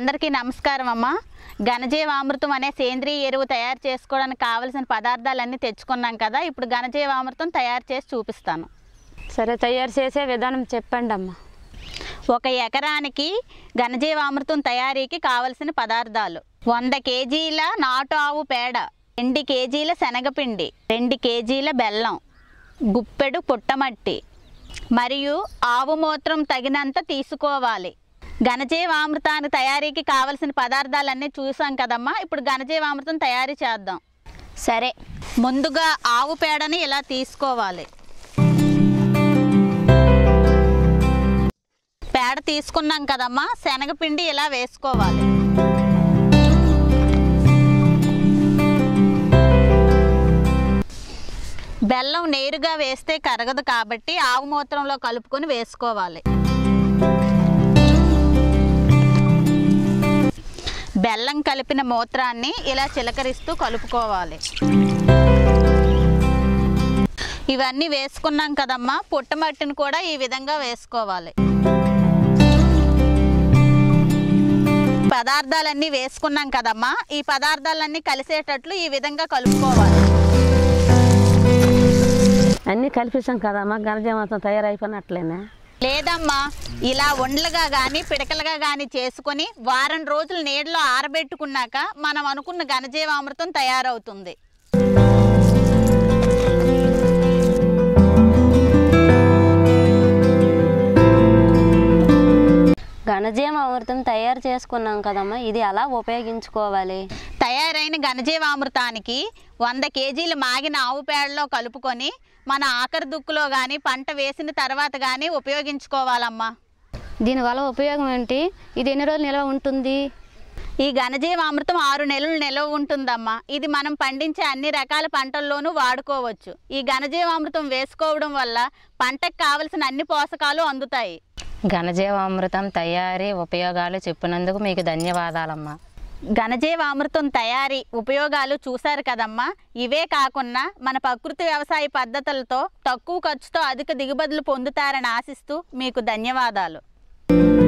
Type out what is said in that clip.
అందరికీ నమస్కారం అమ్మ ఘనజీవామృతం అనే సేంద్రియ ఎరువు తయారు చేసుకోవడానికి కావలసిన పదార్థాలన్నీ తెచ్చుకున్నాం కదా ఇప్పుడు ఘనజీవామృతం తయారు చేసి చూపిస్తాను సరే తయారు చేసే విధానం చెప్పండి అమ్మా ఒక ఎకరానికి ఘనజీవామృతం తయారీకి కావలసిన పదార్థాలు వంద కేజీల నాటు ఆవు పేడ రెండు కేజీల శనగపిండి రెండు కేజీల బెల్లం గుప్పెడు పుట్టమట్టి మరియు ఆవు మూత్రం తగినంత తీసుకోవాలి ఘనజీవామృతాన్ని తయారీకి కావలసిన పదార్థాలన్నీ చూసాం కదమ్మా ఇప్పుడు ఘనజీవామృతం తయారీ చేద్దాం సరే ముందుగా ఆవు పేడని ఇలా తీసుకోవాలి పేడ తీసుకున్నాం కదమ్మా శనగపిండి ఇలా వేసుకోవాలి బెల్లం నేరుగా వేస్తే కరగదు కాబట్టి ఆవు మూత్రంలో కలుపుకొని వేసుకోవాలి బెల్లం కలిపిన మూత్రాన్ని ఇలా చిలకరిస్తూ కలుపుకోవాలి ఇవన్నీ వేసుకున్నాం కదమ్మా పుట్టమట్టిని కూడా ఈ విధంగా వేసుకోవాలి పదార్థాలన్నీ వేసుకున్నాం కదమ్మా ఈ పదార్థాలన్నీ కలిసేటట్లు ఈ విధంగా కలుపుకోవాలి అన్నీ కలిపిస్తాం కదమ్మా ఘనజీవంతం తయారైపోయినట్లేనా లేదమ్మా ఇలా ఉండలుగా కానీ పిడకలుగా కానీ చేసుకొని వారం రోజులు నీడలో ఆరబెట్టుకున్నాక మనం అనుకున్న ఘనజీవామృతం తయారవుతుంది ఘనజీవ అమృతం తయారు చేసుకున్నాం కదమ్మా ఇది అలా ఉపయోగించుకోవాలి తయారైన ఘనజీవామృతానికి వంద కేజీలు మాగిన ఆవు పేడలో కలుపుకొని మన ఆఖరి దుక్కులో కానీ పంట వేసిన తర్వాత కానీ ఉపయోగించుకోవాలమ్మా దీనివల్ల ఉపయోగం ఏంటి ఇది ఎన్ని రోజులు నిల్వ ఉంటుంది ఈ ఘనజీవామృతం ఆరు నెలలు నిలవ ఉంటుందమ్మా ఇది మనం పండించే అన్ని రకాల పంటల్లోనూ వాడుకోవచ్చు ఈ ఘనజీవామృతం వేసుకోవడం వల్ల పంటకు కావలసిన అన్ని పోషకాలు అందుతాయి ఘనజీవామృతం తయారీ ఉపయోగాలు చెప్పినందుకు మీకు ధన్యవాదాలమ్మా ఘనజీవామృతం తయారీ ఉపయోగాలు చూశారు కదమ్మా ఇవే కాకుండా మన ప్రకృతి వ్యవసాయ పద్ధతులతో తక్కువ ఖర్చుతో అధిక దిగుబడులు పొందుతారని ఆశిస్తూ మీకు ధన్యవాదాలు